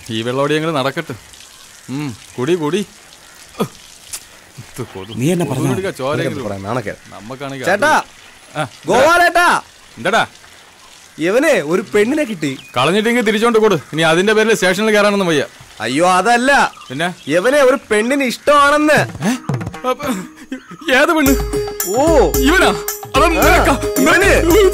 ഈ വെള്ളോടിയെങ്കിലും നടക്കട്ടെ ഉം, കുടി കുടി ഇത് കൊതു- നീ എന്നെ പറഞ്ഞോ? കൊതുകിനെടുക്ക ചോരെങ്കിലും. പറയാം, നാണക്കേട്. നമ്മക്കാണെങ്കിൽ ചേട്ടാ ആ, ഗോപാലേട്ടാ എന്താടാ ഇവനെ ഒരു പെണ്ണിനെ കിട്ടി കളഞ്ഞിട്ടെങ്കിൽ തിരിച്ചോണ്ട് കൊടു ഇനി അതിന്റെ പേരിൽ സ്റ്റേഷനിൽ കയറാനൊന്നും വയ്യ അയ്യോ അതല്ല പിന്നെ ഇവനെ ഒരു പെണ്ണിന് ഇഷ്ടമാണെന്ന് അപ്പൊ, ഏത് പെണ്ണ് ഓ ഇവനാ അതാ നിനക്കാ? ഇവന്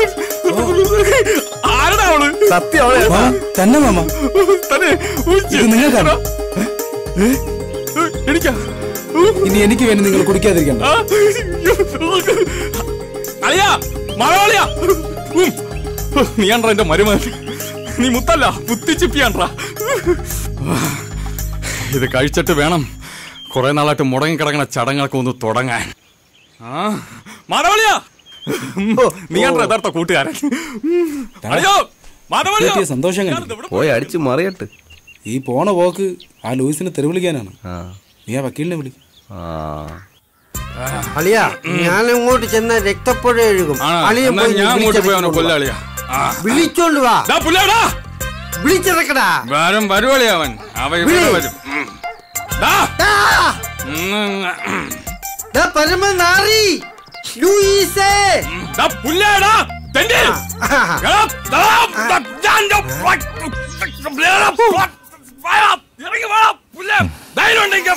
ആരടാ അവള് സത്യമാണ് ചേട്ടാ. തന്നെ മാമ തന്നെ ഇത് നിങ്ങൾക്കാണ് എനിക്കാ ഇനി എനിക്ക് വേണ്ടി നിങ്ങൾ കുടിക്കാതിരിക്കണ്ട ആ, അളിയാ മലയാളിയാ ഉം. നീയാണ്ട്രാ എന്റെ മരുമകൻ നീ മുത്തല്ല മുത്തിച്ചിപ്പിയാണ്ട്രാ ഇത് കഴിച്ചിട്ട് വേണം കുറെ നാളായിട്ട് മുടങ്ങിക്കിടക്കണ ചടങ്ങൊക്കെ ഒന്ന് തുടങ്ങാൻ ആ മാധവളിയാ നീയാണ്ട്രാ യഥാർത്ഥ കൂട്ടുകാരൻ അയ്യോ മാധവളിയോ കിട്ടിയ സന്തോഷം കണ്ടു. ഞാനിത് ഇവിടെ പോയി അടിച്ചു മറിയട്ട് ഈ പോണ പോക്ക് ആ ലൂയിസിനെ തെരുവിളിക്കാനാണ് ആ നീ ആ വക്കീലിനെ വിളി ആ അളിയ ഞാൻ അങ്ങോട്ട് ചെന്ന രക്തപ്പുഴ എഴുകും ആണോ? അളിയൻ എന്നാ പോയി ഞാൻ അങ്ങോട്ട് പോയി അവനെ വിളിച്ചിറക്കിക്കൊണ്ട് വാ. കൊല്ലാളിയാ ആ. വിളിച്ചോണ്ട് വാ ദാ പുല്ലാടാ വിളിച്ചിറക്കടാ വരും വരുവളി അവൻ അവ ഇവിടെ വിളി. വരും ഉം. ദാ. ദാ, ഉം, ഉം. ദാ പരമനാറി ലൂയിസേ ദാ പുല്ലാടാ തെണ്ടി ആ. എടാ, ദാ, ദാ, ഞാൻ ദാ, പുല്ലേടാ, പോ- വാടാ, ഇറങ്ങി വാടാ, പുല്ലേ. ധൈര്യം ഉണ്ടെങ്കിൽ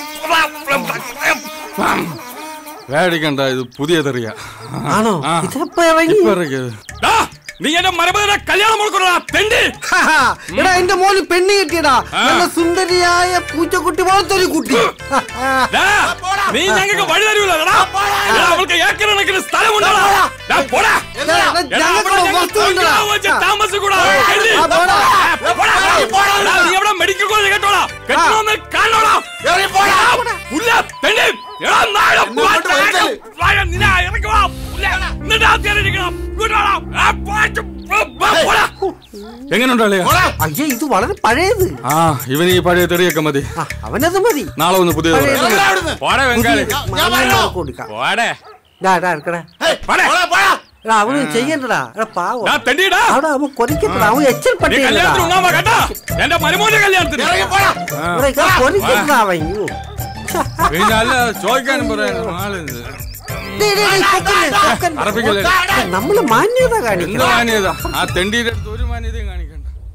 പേടിക്കണ്ട ഇത് പുതിയ തെറിയ ആണോ ആ. ഇതപ്പോ ഇറങ്ങി ഇപ്പൊ ഇറങ്ങിയത്. ദാ, നീ എന്റെ മരപതിനെ കല്യാണം മുടക്കണ തെണ്ടി ഹാ, എടാ എന്റെ മോന് പെണ്ണ് കിട്ടിയടാ ആ. നല്ല സുന്ദരിയായ പൂച്ചക്കുട്ടി പോലത്തെ ഒരു കുട്ടി ദാ, നീ ഞങ്ങൾക്ക് വഴി തരൂലടാ അവൾക്ക് ഏക്കർ കണക്കിന് സ്ഥലമുണ്ടടാ ദാ, പോടാ എടാ, എടാ, എടാ, ഞങ്ങൾക്ക് അവിടെ ഞങ്ങൾ വസ്തു ഉണ്ടെടാ. ബംഗ്ലാവ് വെച്ച് താമസിക്കൂടാ. എഴുതി. ആ, പോടാ. ആ, പോടാ. എടാ, നീ എവിടെ മെഡിക്കൽ കോളേജ് കേട്ടോടാ കെട്ടണമെന്ന് കാണണോടാ പോടാ. പുല്ല, തെണ്ടി. എടാ, നായ, പാറ്റ, നായ, നിന്നെ ഇറങ്ങി വാ. പുല്ല, എന്നിട്ട് ആ തേടി ഇരിക്കണം. ഇങ്ങോട്ട് വാടാ. ആ, പാറ്റ്, പോ, പോ, പോടാ. എങ്ങനെയുണ്ടോ അളിയാ? അയ്യേ ഇത് വളരെ പഴയത് ആ ഇവന് ഈ പഴയ തെറിയൊക്കെ മതി ആ, അവനത് മതി നാളെ ഒന്ന് പുതിയത് പഴയത് പറയാം. മതി. പോടെ വെങ്കാളി മാമനാർക്ക് കൊടുക്കാം പോടെ ഡാ, ഡാ, എടുക്കടാ. പോടെ എടാ അവന് ചെയ്യണ്ടടാ എടാ പാവം ഡാ, തെണ്ടിയിടാ. അവിടെ അവൻ കൊതിക്കപ്പെടാ അവൻ എച്ചൽ നീ പട്ടിയല്ലടാ കല്യാണത്തിന് ഉണ്ണാൻ വാ കേട്ടാ എന്റെ മരുമോന്റെ കല്യാണത്തിന് ഇവിടെ കൊതിക്കപ്പെടാ അവൻ അയ്യോ. പിന്നെ അല്ല ചോദിക്കാനും പറയാനും ആളിത്. ഡേ, ഡേ, ഡേ, കൊക്കല്ലേ, കൊക്കല്ലേ. അറപ്പിക്കല്ലേ? നമ്മള് മാന്യത എന്ത് കാണിക്കണം മാന്യത ആ തെണ്ടിയുടെ അടുത്ത് ഒരു മാന്യതയും കാണിക്കണ്ട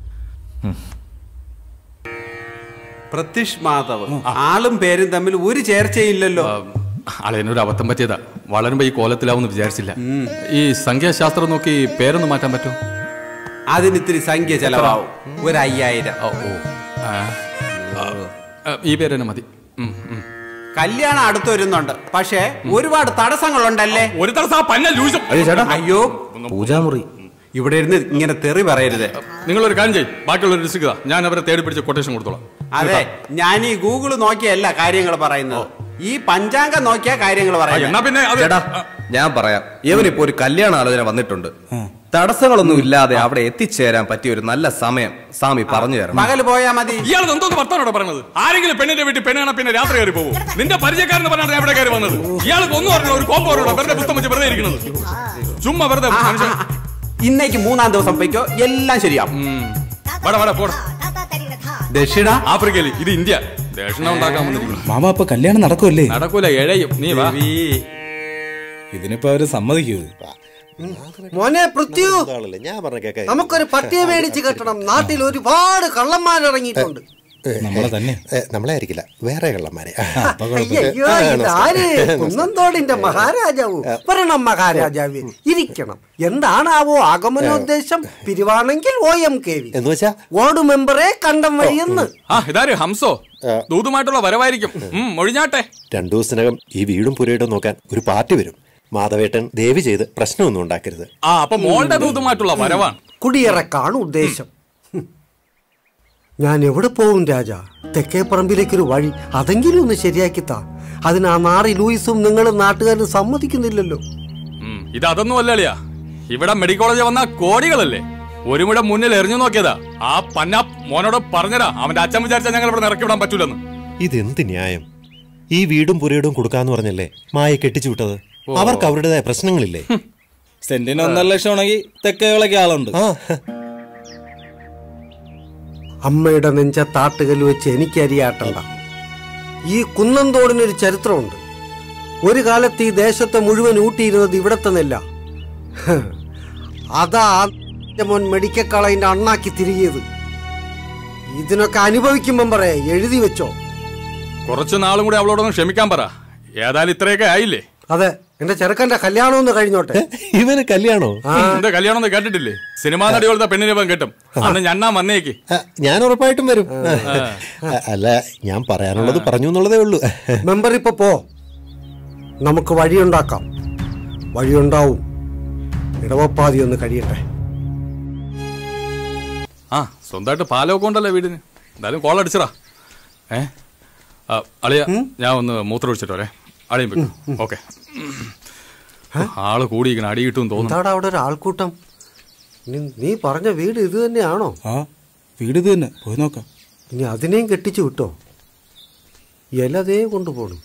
പ്രത്യഷ് മാധവ് ആളും പേരും തമ്മിൽ ഒരു ചേർച്ചയില്ലല്ലോ അളയനൊരു അബദ്ധം പറ്റിയതാ വളരുമ്പോ ഈ കോലത്തിലാവുമെന്ന് വിചാരിച്ചില്ല ഈ സംഖ്യാശാസ്ത്രം നോക്കി പേരൊന്ന് മാറ്റാൻ പറ്റുമോ അതിന് ഇത്തിരി സംഖ്യ ചെലവാവും ഒരു അയ്യായിരം ഓ ഓ ആ, ആ, ആ, ഈ പേര് തന്നെ മതി ഉം, ഉം. കല്യാണം അടുത്ത് വരുന്നുണ്ട് പക്ഷേ ഒരുപാട് തടസ്സങ്ങളുണ്ടല്ലേ ഒരു തടസ്സം ആ പന്ന ലൂസും അയ്യോ ചേട്ടാ അയ്യോ പൂജാമുറി ഇവിടെ ഇരുന്ന് ഇങ്ങനെ തെറി പറയരുത് നിങ്ങളൊരു കാര്യം ചെയ്യും ബാക്കിയുള്ള ഡിസ്ട്രിക്ട് ഞാൻ അവരെ തേടി പിടിച്ച് കൊട്ടേഷൻ കൊടുത്തോളാം അതെ ഞാൻ ഈ ഗൂഗിൾ നോക്കിയല്ല കാര്യങ്ങൾ പറയുന്നത് ഈ പഞ്ചാംഗം നോക്കിയ കാര്യങ്ങൾ ആ, എന്നാ പറയുന്നത് പിന്നെ അത് ചേട്ടാ ഞാൻ പറയാം ഇവനിപ്പോ ഒരു കല്യാണ ആലോചന വന്നിട്ടുണ്ട് തടസ്സങ്ങളൊന്നും ഇല്ലാതെ അവിടെ എത്തിച്ചേരാൻ പറ്റിയ ഒരു നല്ല സമയം സ്വാമി പറഞ്ഞു തരണം പകല് പോയാ മതി ഇയാൾ എന്തോന്ന് വർത്താനോടെ പറഞ്ഞത് ആരെങ്കിലും പെണ്ണിന്റെ വീട്ടിൽ പെണ്ണാണ് പിന്നെ രാത്രി കയറി പോകും നിന്റെ പരിചയക്കാരൻ പറഞ്ഞാണ് എവിടെ കയറി വന്നത് ഇയാൾക്ക് ഒന്നും അറിഞ്ഞ ഒരു കോപ്പം പറഞ്ഞോ വെറുതെ പുസ്തകം വെച്ച് വെറുതെ ഇരിക്കുന്നത് ചുമ്മാ വെറുതെ ആ, ആ, മനുഷ്യൻ ആ. ഇന്നേക്ക് മൂന്നാം ദിവസം പോയിക്കോ എല്ലാം ശരിയാവും ഉം. വാടാ വാടാ പോടാ ദക്ഷിണ ആഫ്രിക്കയിൽ ഇത് ഇന്ത്യ ദക്ഷിണ ഉണ്ടാക്കാൻ വന്നിരിക്കുന്നു മാമ ഇപ്പൊ കല്യാണം നടക്കുമല്ലേ നടക്കൂല എഴയും നീ വാ ദേവി. ഇതിനിപ്പോ അവര് സമ്മതിക്കൂ മോനെ പൃഥ്വി ആളല്ലേ ഞാൻ പറഞ്ഞ കേക്ക നമുക്കൊരു പട്ടിയെ മേടിച്ച് കെട്ടണം നാട്ടിൽ ഒരുപാട് കള്ളന്മാരിറങ്ങിയിട്ടുണ്ട് നമ്മളെ തന്നെ നമ്മളെ ആയിരിക്കില്ല വേറെ കള്ളന്മാരെ അയ്യോ ഇതാര് കുന്നന്തോടിന്റെ മഹാരാജാവു വരണം മഹാരാജാവ് ഇരിക്കണം എന്താണാവോ ആഗമനോദ്ദേശം പിരിവാണെങ്കിൽ ഒ എം കെ വി എന്ന് വെച്ചാ വാർഡ് മെമ്പറെ കണ്ടം വഴിയെന്ന് ആ ഇതാര് ഹംസോ ദൂതുമായിട്ടുള്ള വരവായിരിക്കും ഉം, മൊഴിഞ്ഞാട്ടെ രണ്ടു ദിവസത്തിനകം ഈ വീടും പുരയിടും നോക്കാൻ ഒരു പാർട്ടി വരും മാധവേട്ടൻ ദേവി ചെയ്ത് പ്രശ്നമൊന്നും ഉണ്ടാക്കരുത് ആ അപ്പൊ മോളുടെ ദൂതുമായിട്ടുള്ള വരവാണ് കുടിയിറക്കാണ് ഉദ്ദേശം ഹും. ഞാൻ എവിടെ പോവും രാജ തെക്കേ പറമ്പിലേക്കൊരു വഴി അതെങ്കിലും ഒന്ന് ശരിയാക്കി താ അതിന് ആ നാറി ലൂയിസും നിങ്ങളും നാട്ടുകാരും സമ്മതിക്കുന്നില്ലല്ലോ ഉം, ഇത് അതൊന്നും അല്ലളിയാ ഇവിടെ മെഡിക്കൽ കോളേജിൽ വന്ന കോടികളല്ലേ ഒരു മുഴ മുന്നിൽ എറിഞ്ഞു നോക്കിയതാ ആ പന്ന മോനോട് പറഞ്ഞതാ അവന്റെ അച്ഛൻ വിചാരിച്ചാൽ ഞങ്ങൾ ഇവിടെ ഇറക്കി വിടാൻ പറ്റൂലെന്ന് ഇതെന്ത് ന്യായം ഈ വീടും പുരയിടും കൊടുക്കാന്ന് പറഞ്ഞല്ലേ മായ കെട്ടിച്ചു വിട്ടത് അവർക്ക് അവരുടേതായ പ്രശ്നങ്ങളില്ലേ സെന്റിന് ഒന്നര ലക്ഷം ആണെങ്കിൽ തെക്കേകളൊക്കെ ആളുണ്ട് ആ അമ്മയുടെ നെഞ്ചത്താട്ടുകൽ വെച്ച് എനിക്ക് അരിയാട്ടണ്ട ഈ കുന്നന്തോടിനൊരു ചരിത്രമുണ്ട് ഒരു കാലത്ത് ഈ ദേശത്തെ മുഴുവൻ ഊട്ടിയിരുന്നത് ഇവിടത്തെ നെല്ല ഹ്. അതാ ആ മോൻ മെഡിക്കൽ കളയിന്റെ അണ്ണാക്കി തിരികിയത് ഇതിനൊക്കെ അനുഭവിക്കുമ്പം പറയാ എഴുതി വെച്ചോ കുറച്ചു നാളും കൂടി അവളോടൊന്ന് ക്ഷമിക്കാൻ പറ ഏതായാലും ഇത്രയൊക്കെ ആയില്ലേ അതെ എന്റെ ചെറുക്കന്റെ കല്യാണം ഒന്ന് കഴിഞ്ഞോട്ടെ ഇവന് കല്യാണോ എന്റെ കല്യാണം ഒന്നും കേട്ടിട്ടില്ലേ സിനിമാ നടി പോലത്തെ പെണ്ണിനെ ഇപ്പം കിട്ടും അന്ന് ഞണ്ണാ വന്നേക്ക് ആ, ഞാൻ ഉറപ്പായിട്ടും വരും ആ, അല്ല ഞാൻ പറയാനുള്ളത് പറഞ്ഞു എന്നുള്ളതേ ഉള്ളൂ മെമ്പർ ഇപ്പൊ പോ നമുക്ക് വഴിയുണ്ടാക്കാം വഴിയുണ്ടാവും ഇടവപ്പാതി ഒന്ന് കഴിയട്ടെ ആ സ്വന്തമായിട്ട് പാലമൊക്കെ ഉണ്ടല്ലോ വീടിന് എന്തായാലും കോൾ അടിച്ചടാ ഏ ആ, അളിയ ഞാൻ ഒന്ന് മൂത്രം ഒഴിച്ചിട്ട് വരെ അളിയും പറ്റും ഓക്കെ ആള് കൂടിയിരിക്കണം അടി കിട്ടും തോന്നുന്നു എന്താടാ അവിടെ ഒരു ആൾക്കൂട്ടം നീ- നീ പറഞ്ഞ വീട് ഇത് തന്നെയാണോ ആ വീട് ഇത് തന്നെ പോയി നോക്കാം ഇനി അതിനെയും കെട്ടിച്ചു വിട്ടോ ഇലതേ കൊണ്ടുപോകണം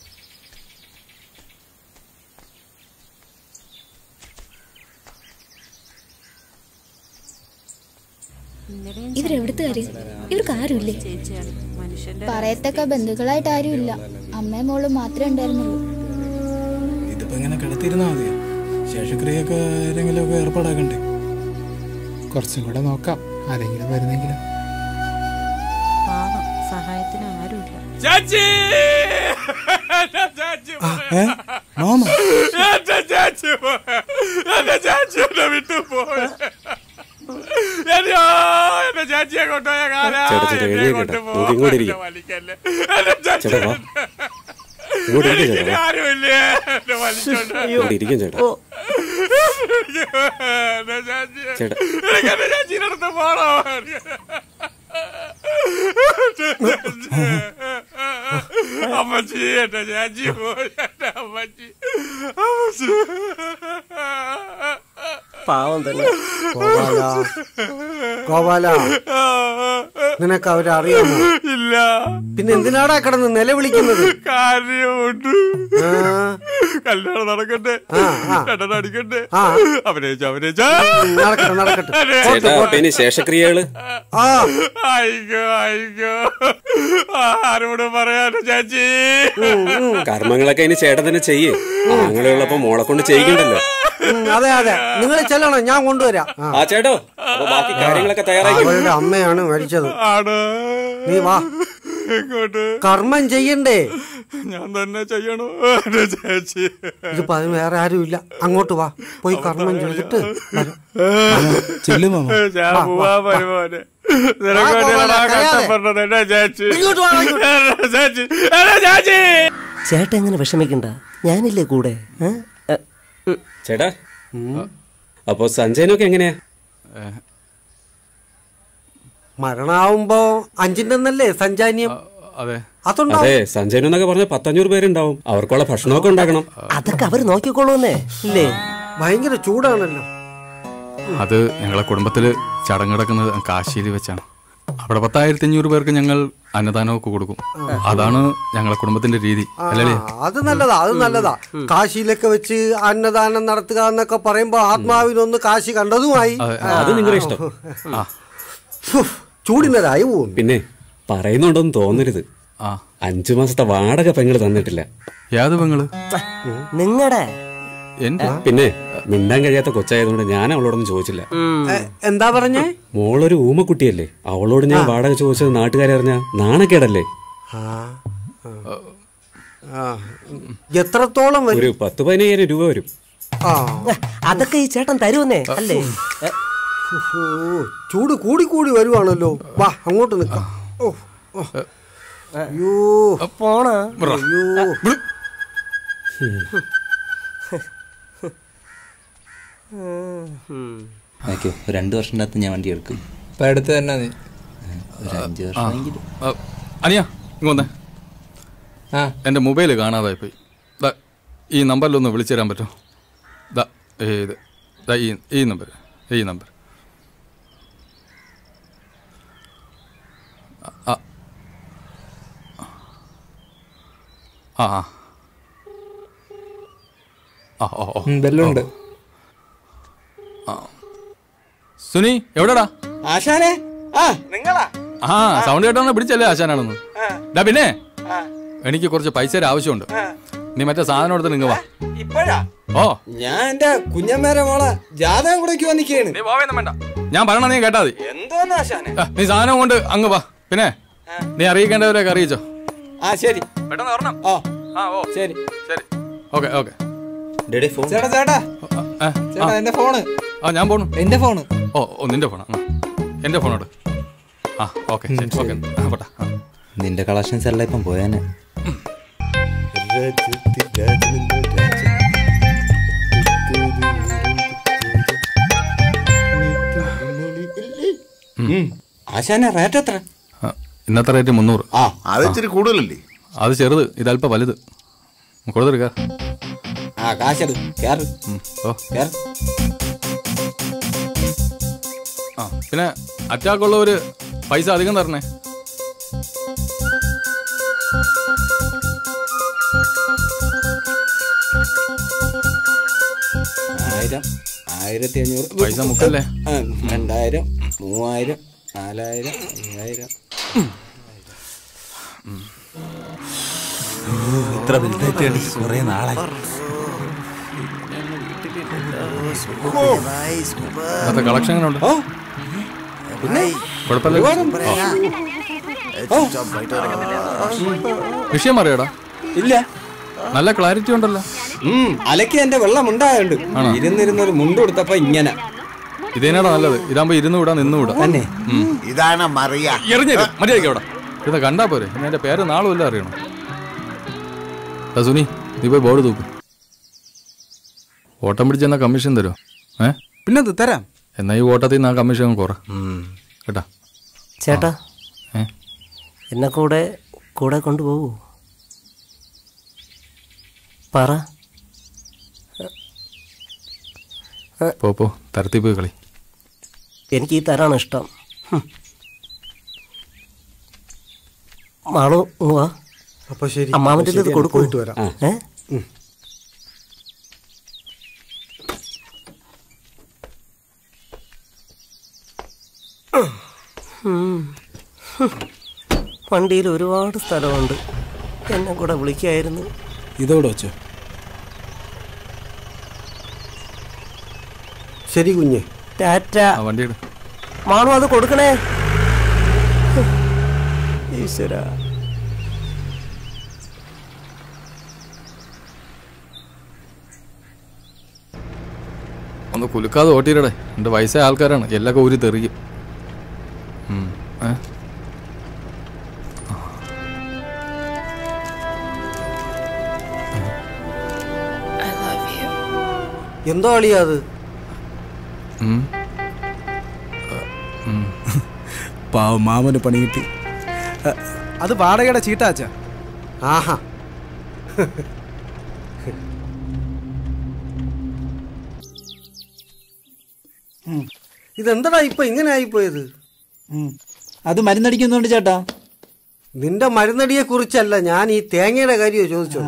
ഇവരെവിടുത്തുകാര് ഇവർക്ക് ആരുമില്ലേ പറയത്തക്ക ബന്ധുക്കളായിട്ട് ആരുമില്ല അമ്മയും മോളും മാത്രമേ ഉണ്ടായിരുന്നുള്ളൂ ഇതിപ്പോ ഇങ്ങനെ കിടത്തിരുന്നാ മതിയോ ശേഷക്രിയൊക്കെ ആരെങ്കിലും ഒക്കെ ഏർപ്പാടാക്കണ്ടേ കുറച്ചും കൂടെ നോക്കാം ആരെങ്കിലും വരുന്നെങ്കിലും പാവം സഹായത്തിന് ആരുമില്ല ചാച്ചി എന്റെ ചാച്ചി ഏ മാമ എന്റെ ചാച്ചി പോയ. എന്റെ ചാച്ചി എന്നെ വിട്ടു പോയ എന്റെ ചാച്ചിയെ കൊണ്ടുപോയ കാലാ ചേട്ടാ, ചേട്ടാ, എന്നെ എഴുതിയേക്കട്ടെ. കൊണ്ടുപോ. നോക്കി ഇങ്ങോട്ട് ഇരിക്ക്. എന്നെ വലിക്കല്ലേ. എന്റെ ചാച്ചി ചേട്ടാ, വാ. ഇങ്ങോട്ട് ഇരിക്ക് എനിക്ക് ചേട്ടാ. ആരുമില്ലേ എന്നെ വലിച്ചോണ്ട് ഇവിടെ ഇരിക്കും ചേട്ടാ എന്റെ ചാച്ചി ചേട്ടാ. എനിക്ക് എന്റെ ചാച്ചിയുടെ അടുത്ത് പോണോ അമ്മച്ചി എന്റെ ചാച്ചി പോയി എന്റെ അമ്മച്ചി അമ്മച്ചി പാവം തന്നെ ഗോപാല ഗോപാല നിനക്ക് അവരെ അറിയാമോ ഇല്ല പിന്നെ എന്തിനാടാ കിടന്ന് നിലവിളിക്കുന്നത് കാര്യമുണ്ട് ആ, കല്യാണം നടക്കട്ടെ ആ, ആ. കണ്ടന അടിക്കട്ടെ ആ. അഭിനയിച്ച അഭിനയിച്ച നടക്കട്ടെ നടക്കട്ടെ ചേട്ടാ പിന്നെ ശേഷക്രിയകള് ആ അയ്യോ അയ്യോ ആരോട് പറയാനോ ചാച്ചി കർമ്മങ്ങളൊക്കെ ഇനി ചേട്ടൻ തന്നെ ചെയ്യേ ആങ്ങളുള്ളപ്പോ മോളെ കൊണ്ട് ചെയ്യിക്കണ്ടല്ലോ ഉം, അതെ അതെ നിങ്ങൾ ചെല്ലണം ഞാൻ കൊണ്ടുവരാം ആ, ആ ചേട്ടോ അപ്പൊ ബാക്കി കാര്യങ്ങളൊക്കെ തയ്യാറാക്കി അവളുടെ അമ്മയാണ് മരിച്ചത് ആണ് നീ വാ ഇങ്ങോട്ട് കർമ്മം ചെയ്യണ്ടേ ഞാൻ തന്നെ ചെയ്യണോ എന്റെ ചേച്ചി ഇതിപ്പോ അതിന് വേറെ ആരുമില്ല അങ്ങോട്ട് വാ പോയി കർമ്മം ചെയ്തിട്ട് വരാം. ചെല്ലു മാമ ഞാൻ വാ, പോവാ വാ, വാ. വരുമോനെ വാ, നിനക്ക് ഗോപാല, വേണ്ടിയാണോ കരയാതെ. കഷ്ടപ്പെടുന്നത് എന്റെ ചേച്ചി ഇങ്ങോട്ട് വാ, ഇങ്ങോട്ട്. എന്റെ ചേച്ചി എന്റെ ചേച്ചി ചേട്ടൻ എങ്ങനെ വിഷമിക്കണ്ട ഞാനില്ലേ കൂടെ ഏ? ഏ, ഉം. ചേട്ടാ അപ്പൊ സഞ്ജയനൊക്കെ എങ്ങനെയാ മരണാവുമ്പോ അഞ്ചിന്റെ ഒന്നല്ലേ സഞ്ചാന്യം അതെ അതുണ്ടോ അതെ സഞ്ജയനെന്നൊക്കെ പറഞ്ഞ പത്തഞ്ഞൂറ് പേരുണ്ടാവും അവർക്കുള്ള ഭക്ഷണമൊക്കെ ഉണ്ടാക്കണം അതൊക്കെ അവര് നോക്കിക്കോളൂന്നേ ഇല്ലേ ഭയങ്കര ചൂടാണല്ലോ അത് ഞങ്ങളെ കുടുംബത്തില് ചടങ്ങ് നടക്കുന്നത് കാശിയിൽ വെച്ചാണ് അവിടെ പത്തായിരത്തി അഞ്ഞൂറ് പേർക്ക് ഞങ്ങൾ അന്നദാനമൊക്കെ കൊടുക്കും അതാണ് ഞങ്ങളെ കുടുംബത്തിന്റെ രീതി അല്ലേ ആ, അത് നല്ലതാ അത് നല്ലതാ കാശിയിലൊക്കെ വെച്ച് അന്നദാനം നടത്തുക എന്നൊക്കെ പറയുമ്പോ ആത്മാവിനൊന്ന് കാശി കണ്ടതുമായി അത് നിങ്ങളുടെ ഇഷ്ടം ആ ഫു, ചൂടിനൊരായി പോകുന്നു പിന്നെ പറയുന്നുണ്ടെന്ന് തോന്നരുത് ആ അഞ്ചു മാസത്തെ വാടക പെങ്ങള് തന്നിട്ടില്ല യാത് പെങ്ങള് നിങ്ങടെ എന്റെ പിന്നെ മിണ്ടാൻ കഴിയാത്ത കൊച്ചായതുകൊണ്ട് ഞാൻ അവളോടൊന്നും ചോദിച്ചില്ല എ, എന്താ പറഞ്ഞേ മോളൊരു ഊമക്കുട്ടിയല്ലേ അവളോട് ഞാൻ വാടക ചോദിച്ചത് നാട്ടുകാരെ അറിഞ്ഞ നാണക്കേടല്ലേ ആ, ആ. എത്രത്തോളം വരും ഒരു പത്ത് പതിനയ്യായിരം രൂപ വരും ആ അതൊക്കെ ഈ ചേട്ടൻ തരുമെന്നേ അല്ലേ ഏ, ഓ, ചൂട് കൂടി കൂടി വരുവാണല്ലോ വാ അങ്ങോട്ട് നിക്കാം ഓ ഓ. അയ്യോ പോണ അയ്യോ ഓക്കെ ഒരു രണ്ട് വർഷത്തിനകത്ത് ഞാൻ വണ്ടി എടുക്കും ഇപ്പൊ അടുത്ത് തന്നെ നീ ഒരു അഞ്ച് വർഷമെങ്കിലും ആ, അനിയാ ഇങ്ങ് വന്നേ ആ എൻ്റെ മൊബൈൽ കാണാതായി പോയി ദാ ഈ നമ്പറിലൊന്ന് വിളിച്ചു തരാൻ പറ്റുമോ ദാ ഇത് ദാ ഈ ഈ നമ്പർ ഈ നമ്പർ ആ ആ ആ ആ ഓ ഓ ഉം, ബെല്ലുണ്ട് സുനി എവിടെടാ ആശാനെ ആ നിങ്ങളാ ആ സൗണ്ട് കേട്ടോന്ന് പിടിച്ചല്ലേ ആശാനാണെന്ന് ഡാ പിന്നെ എനിക്ക് കുറച്ച് പൈസയുടെ ആവശ്യമുണ്ട് നീ മറ്റേ സാധനം എടുത്ത് നിങ്ങ വാ ഇപ്പോഴാ ഓ ഞാൻ എന്റെ കുഞ്ഞമ്മേരെ മോളെ ജാതകം കൂടെ വന്നിക്കാണ് നീ പോവേന്നും വേണ്ട ഞാൻ പറയണ നീ കേട്ടാ മതി എന്തോന്ന് ആശാനെ ആ, നീ സാധനം കൊണ്ട് അങ്ങ് വാ പിന്നെ നീ അറിയിക്കേണ്ടവരൊക്കെ അറിയിച്ചോ ആ ശരി പെട്ടെന്ന് വരണം ഓ ആ ഓ ശരി ശരി ഓക്കെ ഓക്കെ ചേട്ടാ ചേട്ടാ ചേട്ടാ എന്റെ ഫോണ് ആ ഞാൻ പോണു എന്റെ ഫോണ് ഓ ഓ നിന്റെ ഫോണാ ആ. എന്റെ ഫോണോട് ആ ഓക്കെ ശരി ഓക്കെ ആ, പോട്ടെ ആ. നിന്റെ കളക്ഷൻസ് എല്ലാം ഇപ്പം പോയാനെ ആശാനെ റേറ്റ് എത്ര ആ, ഇന്നത്തെ റേറ്റ് മുന്നൂറ് ആ അത് ഇച്ചിരി കൂടുതലല്ലേ അത് ചെറുത് ഇതല്പം വലുത് കൊടുത്തെടുക്ക ആ കാശെടു കേറ് ഓ കേറ് ആ പിന്നെ അറ്റാക്കുള്ളവര് പൈസ അധികം തരണേ ആയിരം ആയിരത്തി അഞ്ഞൂറ് പൈസ മുക്കല്ലേ? ആ, രണ്ടായിരം മൂവായിരം നാലായിരം അയ്യായിരം ഇത്ര വലുതായിട്ട് കണ്ടിട്ട് കുറെ നാളായി ഇന്നത്തെ കളക്ഷൻ എങ്ങനെ ഉണ്ട് കുഴപ്പമില്ല ഓ. വിഷയം അറിയാടാ ഇല്ല നല്ല ക്ലാരിറ്റി ഉണ്ടല്ലോ ഉം അലക്കി എന്റെ വെള്ളം ഉണ്ടായുണ്ട് ആണോ? ഇരുന്നിരുന്നൊരു മുണ്ട് കൊടുത്തപ്പോ ഇങ്ങനെ ഇതേനാടാ നല്ലത് ഇതാകുമ്പോ ഇരുന്ന് വിടാ നിന്ന് വിടാ തന്നെ ഇതാണ് മറിയ എറിഞ്ഞത് മര്യാദയ്ക്ക് അവിടെ ഇത് കണ്ടാ പോരെ ഇനി എന്റെ പേര് നാളും എല്ലാം അറിയണം ദാ സുനി നീ പോയി ബോർഡ് തൂക്ക് ഓട്ടം പിടിച്ചെന്നാ കമ്മീഷൻ തരുമോ ഏ പിന്നെ തരാം എന്നാ ഈ ഓട്ടത്തിൽ നിന്ന് ആ കമ്മീഷൻ കുറ കേട്ടാ ചേട്ടാ ഏ? എന്നെ കൂടെ കൂടെ കൊണ്ടുപോകൂ പറ പോ പോ തരത്തിൽ പോയി കളി എനിക്ക് ഈ തരാണ് ഇഷ്ടം ഹും. മാളു ഇങ്ങ് വാ അപ്പൊ ശരി അമ്മാവൻ്റെ ഇത് ശരി, കൊടുക്കൂ പോയിട്ട് വരാം. ഏ ഉം. ഹും. വണ്ടിയിൽ ഒരുപാട് സ്ഥലമുണ്ട് എന്നെ കൂടെ വിളിക്കായിരുന്നു ഇതോടെ വെച്ചോ ശരി കുഞ്ഞെ ടാറ്റ ആ വണ്ടി എടു മാണു അത് കൊടുക്കണേ ഈശ്വര ഒന്ന് കുലുക്കാതെ ഓട്ടിയിടടെ എൻ്റെ വയസ്സായ ആൾക്കാരാണ് എല്ലാം ഊരി തെറിയും ഉം. ഏ? എന്തോ അളിയാ അത് ഉം. ഉം. പാവം മാമന് പണി കിട്ടി അ, അത് വാടകയുടെ ചീട്ടാച്ച ആഹാ ഇതെന്താടാ ഇപ്പൊ ഇങ്ങനെ ആയിപ്പോയത് അത് മരുന്നടിക്കുന്നുണ്ട് ചേട്ടാ നിന്റെ മരുന്നടിയെ കുറിച്ചല്ല ഞാൻ ഈ തേങ്ങയുടെ കാര്യമോ ചോദിച്ചോ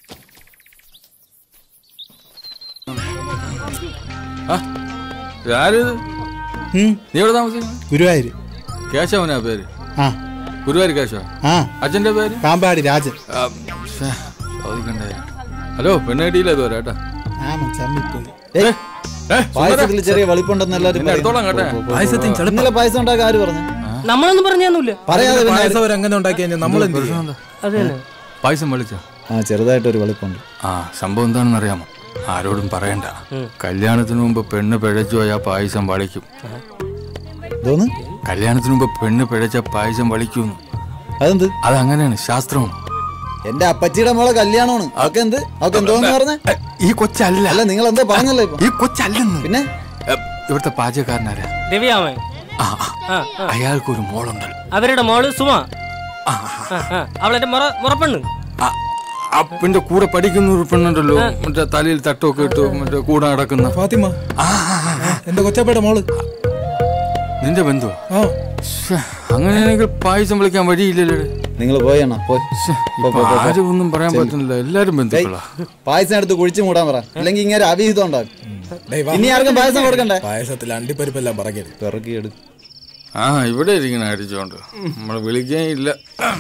ആ, ഇതാരിത്? നീ എവിടെ താമസിക്കുന്നത് ഗുരുവായൂര് കേശവനാ പേര് ആ ഗുരുവായൂർ കേശവ ആ അച്ഛന്റെ പേര് കാമ്പാടി രാജൻ ആ, ശ്ശേ, ചോദിക്കണ്ടേ ഹലോ പെണ്ണ് കിട്ടിയില്ല ഇതുവരെ കേട്ടാ ആ മച്ചാൻ ഏ, ഏ, പായസത്തിൽ സുന്ദരാ. ചെറിയ വെളിപ്പുണ്ടെന്ന് എല്ലാവരും നിന്നെ എടുത്തോളാം കേട്ടെ പായസത്തിന് ചെളുപ്പം. ഇന്നലെ പായസം ഉണ്ടാക്കാൻ ആര് പറഞ്ഞു നമ്മളൊന്നും പറഞ്ഞൊന്നുമില്ല പറയാതെ പിന്നെ പായസം അവരെങ്ങനെ ഉണ്ടാക്കി കഴിഞ്ഞാൽ നമ്മൾ എന്ത് ചെയ്യും? അത് തന്നെ പായസം വിളിച്ചോ ആ ചെറുതായിട്ടൊരു വെളിപ്പുണ്ട് ആ സംഭവം എന്താണെന്ന് അറിയാമോ ആരോടും പറയണ്ട കല്യാണത്തിന് മുമ്പ് പെണ്ണ് പിഴച്ചു പോയാൽ പായസം വളിക്കും ഇതോന്ന് കല്യാണത്തിന് മുമ്പ് പെണ്ണ് പിഴച്ച പായസം വളിക്കും അതെന്ത് അതങ്ങനെയാണ് ശാസ്ത്രമാണ് എന്റെ അപ്പച്ചിയുടെ മോളെ കല്യാണമാണ് അവക്ക് എന്ത് അവക്ക് എന്തോന്ന് പറഞ്ഞ ഈ കൊച്ചല്ല അല്ല നിങ്ങൾ എന്താ പറഞ്ഞല്ലോ ഇപ്പൊ ഈ കൊച്ചല്ലെന്ന് പിന്നെ എ, ഇവിടുത്തെ പാചകക്കാരനാരാ രവിയാമൻ ആ ആ. അയാൾക്ക് ഒരു മോളുണ്ടല്ലോ അവരുടെ മോള് സുമ ആ, ആ. അവളെന്റെ മുറ മുറപ്പെണ്ണ് അപ്പന്റെ കൂടെ പഠിക്കുന്ന ഒരു പെണ്ണുണ്ടല്ലോ മറ്റേ തലയിൽ തട്ടൊക്കെ ഇട്ട് മറ്റേ കൂടെ നടക്കുന്ന ഫാത്തിമ എന്റെ കൊച്ചപ്പയുടെ മോള് നിന്റെ ബന്ധു ആ അങ്ങനെയാണെങ്കിൽ പായസം വിളിക്കാൻ വഴിയില്ലല്ലോ നിങ്ങൾ പോയണ പോയി പോ, പോ, പോ, പോ. ആരും ഒന്നും പറയാൻ ചെല്ല്. പറ്റുന്നില്ല എല്ലാരും ബന്ധുക്കളാ പായസം എടുത്ത് കുഴിച്ചു മൂടാൻ പറ അല്ലെങ്കിൽ ഇങ്ങനെ അവിഹിതം ഉണ്ടാക്കും ഡേയ് വാ. ഇനി ആർക്കും പായസം കൊടുക്കണ്ടേ പായസത്തിൽ അണ്ടിപ്പരിപ്പെല്ലാം പറയരുത് പിറകിയെടു ആ ഇവിടെ ഇരിക്കണ അടിച്ചോണ്ട് നമ്മൾ വിളിക്കാൻ ഇല്ല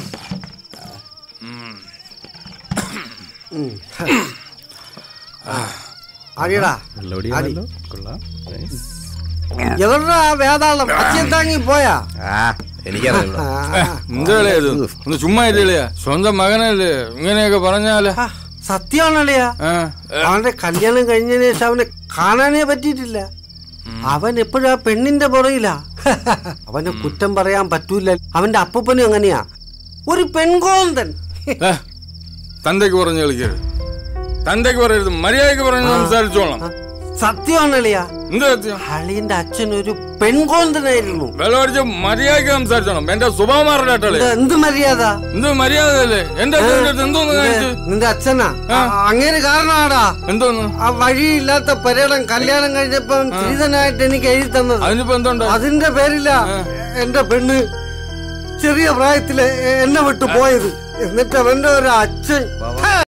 അടിയടാ അടി. എവിടെടാ ആ വേതാളം അച്ഛൻ താങ്ങി പോയാ എനിക്കറിയില്ല എന്താ ഇത് ഒന്ന് ചുമ്മാ ഇല്ലയാ സ്വന്തം മകനല്ലേ ഇങ്ങനെയൊക്കെ പറഞ്ഞാല് സത്യമാണല്ലയാ അവന്റെ കല്യാണം കഴിഞ്ഞതിന് ശേഷം അവനെ കാണാനേ പറ്റിയിട്ടില്ല അവൻ എപ്പോഴും ആ പെണ്ണിന്റെ പുറയിലാ അവനെ കുറ്റം പറയാൻ പറ്റൂല അവന്റെ അപ്പൂപ്പനും അങ്ങനെയാ ഒരു പെൺകോന്തൻ ഏ, തന്തയ്ക്ക് പറഞ്ഞു കളിക്കരുത് തന്തയ്ക്ക് പറയരുത് മര്യാദക്ക് പറഞ്ഞു സംസാരിച്ചോളാം സത്യമാണല്ലയാ എന്ത് സത്യം അളിയന്റെ അച്ഛൻ ഒരു പെൺകോന്തനായിരുന്നു വെള്ളമടിച്ച് മര്യാദക്ക് സംസാരിച്ചോണം എന്റെ സ്വഭാവം മാറില്ലാട്ടളെ ഇത് എന്ത് മര്യാദ എന്ത് മര്യാദ അല്ലേ എന്റെ അച്ഛൻ്റെ അടുത്ത് എന്തോന്ന് കാണിച്ചു നിന്റെ അച്ഛനാ അങ്ങനെ കാരണമാടാ എന്തോന്ന് ആ വഴിയില്ലാത്ത പര്യടം കല്യാണം കഴിഞ്ഞപ്പം ശ്രീധനായിട്ട് എനിക്ക് എഴുതി തന്നത് അതിനിപ്പോ എന്തുണ്ട് അതിന്റെ പേരില്ല എന്റെ പെണ്ണ് ചെറിയ പ്രായത്തില് എന്നെ വിട്ടു പോയത് എന്നിട്ട് അവന്റെ ഒരു അച്ഛൻ